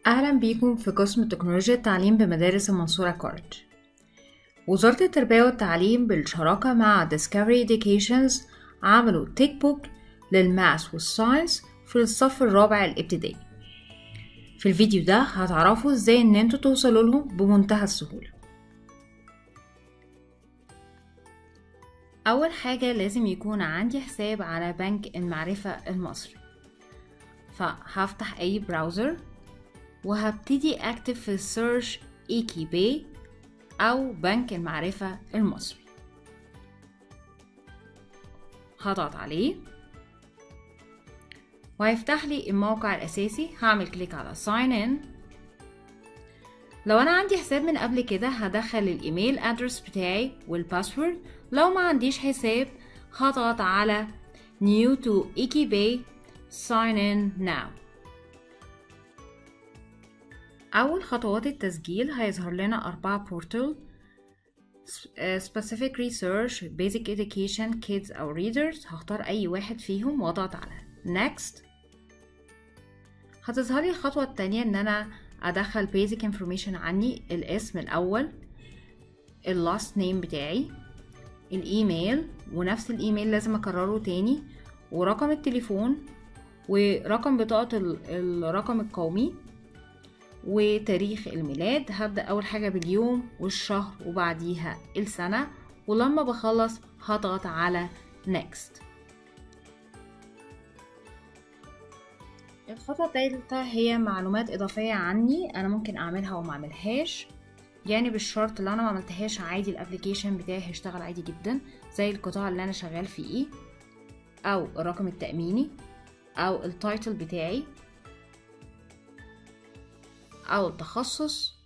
أهلا بيكم في قسم تكنولوجيا التعليم بمدارس المنصورة كولج وزارة التربية والتعليم بالشراكة مع Discovery Educations عملوا تيك بوك للماس والساينس في الصف الرابع الابتدائي في الفيديو ده هتعرفوا ازاي ان انتوا توصلوا لهم بمنتهى السهولة أول حاجة لازم يكون عندي حساب على بنك المعرفة المصري فهفتح أي براوزر وهبتدي أكتب في السيرش إيكي باي أو بنك المعرفة المصري هضغط عليه وهيفتح لي الموقع الأساسي هعمل كليك على sign in لو أنا عندي حساب من قبل كده هدخل الإيميل أدرس بتاعي والباسورد لو ما عنديش حساب هضغط على new to eKeybay sign in now أول خطوات التسجيل هيظهر لنا أربعة بورتال specific research basic education kids أو readers هختار أي واحد فيهم واضغط على next هتظهر لي الخطوة التانية إن أنا أدخل basic information عني الاسم الأول ال last name بتاعي الإيميل ونفس الإيميل لازم أكرره تاني ورقم التليفون ورقم بطاقة الرقم القومي وتاريخ الميلاد هبدأ أول حاجة باليوم والشهر وبعديها السنة ولما بخلص هضغط على next الخطوة التالتة هي معلومات إضافية عني أنا ممكن أعملها وما أعملهاش يعني بالشرط اللي أنا ما عملتهاش عادي الأبليكيشن بتاعي هيشتغل عادي جدا زي القطاع اللي أنا شغال فيه أو الرقم التأميني أو التايتل بتاعي أو التخصص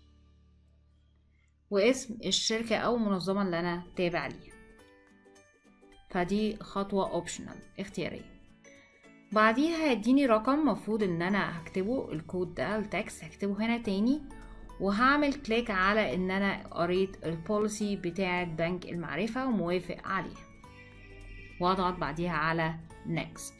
واسم الشركة أو المنظمة اللي أنا تابع ليها فدي خطوة اوبشنال اختيارية بعديها هيديني رقم مفروض ان انا هكتبه الكود ده التكست هكتبه هنا تاني وهعمل كليك على ان انا قريت البوليسي بتاعة بنك المعرفة وموافق عليها واضغط بعديها على next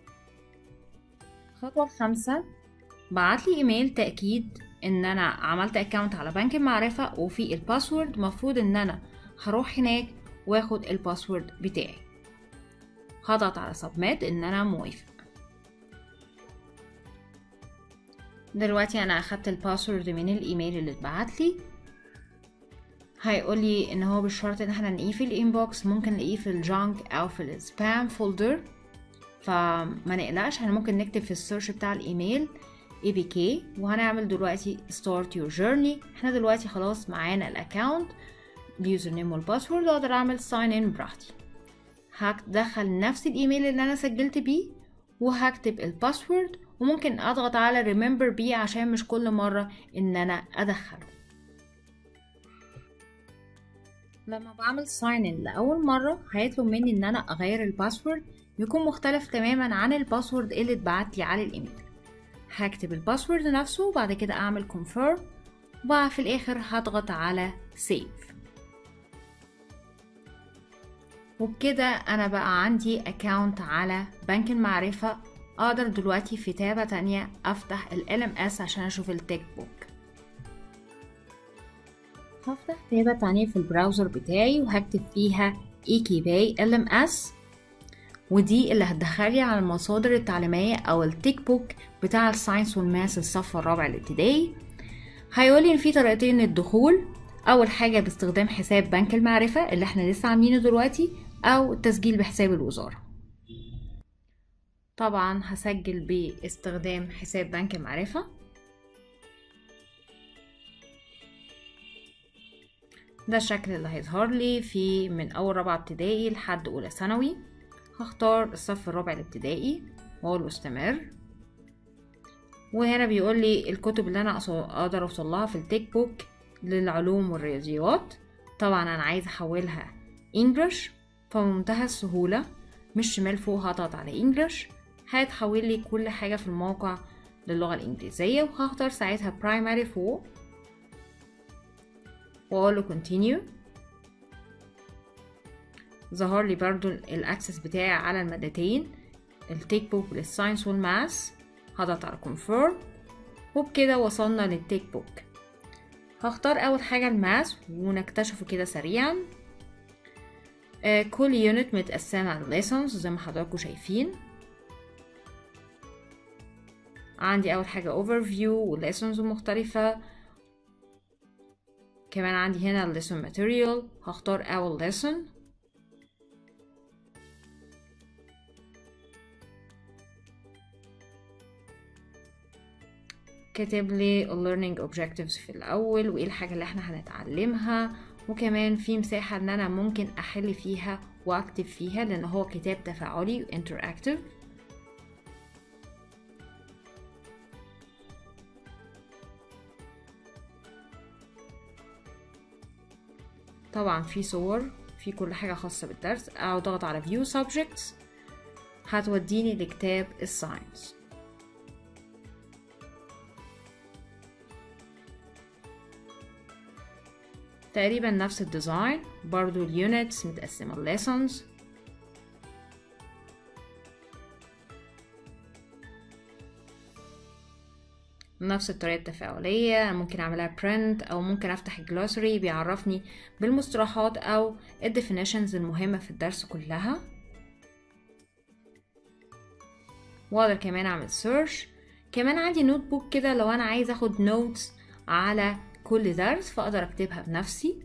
الخطوة الخامسة بعتلي ايميل تأكيد ان انا عملت اكونت على بنك المعرفة وفي الباسورد مفروض ان انا هروح هناك واخد الباسورد بتاعي هضغط على submit ان انا موافق دلوقتي انا اخدت الباسورد من الايميل اللي اتبعتلي هيقولي ان هو بالشرط ان احنا نلاقيه في الانبوكس ممكن نلاقيه في الجانك او في السبام فولدر فما نقلقش احنا ممكن نكتب في السيرش بتاع الايميل APK وهنعمل دلوقتي start your journey احنا دلوقتي خلاص معانا الاكونت اليوزر نيم والباسورد واقدر اعمل sign in براحتي هدخل نفس الايميل اللي انا سجلت بيه وهكتب الباسورد وممكن اضغط على remember بيه عشان مش كل مرة ان انا ادخله لما بعمل sign in لأول مرة هيطلب مني ان انا اغير الباسورد يكون مختلف تماما عن الباسورد اللي اتبعت لي على الايميل هكتب الباسورد نفسه وبعد كده اعمل confirm وبعد في الاخر هضغط على save وبكده انا بقى عندي اكاونت على بنك المعرفة اقدر دلوقتي في تابة تانية افتح ال LMS عشان اشوف التيك بوك هفتح تابة تانية في البراوزر بتاعي وهكتب فيها eKeybay LMS ودي اللي هتدخلي على المصادر التعليمية أو التيك بوك بتاع الساينس والماس الصف الرابع الابتدائي هيقولي إن في طريقتين للدخول أول حاجة باستخدام حساب بنك المعرفة اللي احنا لسه عاملينه دلوقتي أو التسجيل بحساب الوزارة طبعا هسجل باستخدام حساب بنك المعرفة ده الشكل اللي هيظهر لي في من أول رابعة ابتدائي لحد أولى ثانوي هختار الصف الرابع الابتدائي واقول استمر وهنا بيقول لي الكتب اللي انا اقدر اوصل لها في التيك بوك للعلوم والرياضيات طبعا انا عايزه احولها انجلش فبمنتهى السهوله مش شمال فوق هضغط على انجلش هيتحول لي كل حاجه في الموقع للغه الانجليزيه وهختار ساعتها برايمري فوق واقول له continue ظهر لي برضو الاكسس بتاعي على المادتين التيك بوك للساينس والماس هضغط على confirm وبكده وصلنا للتيك بوك هختار اول حاجة الماس ونكتشفه كده سريعا آه كل يونت متقسمة lessons زي ما حضراتكم شايفين عندي اول حاجة overview والليسونز المختلفة كمان عندي هنا lesson material هختار اول lesson كاتب لي learning objectives في الأول وإيه الحاجة اللي احنا هنتعلمها وكمان في مساحة إن أنا ممكن أحل فيها وأكتب فيها لأن هو كتاب تفاعلي interactive طبعا في صور في كل حاجة خاصة بالدرس أو ضغط على view subjects هتوديني لكتاب الساينس تقريبا نفس الديزاين برضو اليونتس متقسمة lessons نفس الطريقة التفاعلية ممكن اعملها print او ممكن افتح الجلوسري بيعرفني بالمصطلحات او الديفينيشنز المهمة في الدرس كلها واقدر كمان اعمل سيرش كمان عندي نوت بوك كده لو انا عايز اخد نوتس على كل درس فاقدر اكتبها بنفسي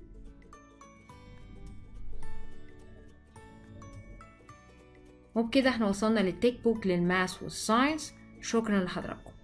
وبكده احنا وصلنا للتيك بوك للماس والساينس شكرا لحضراتكم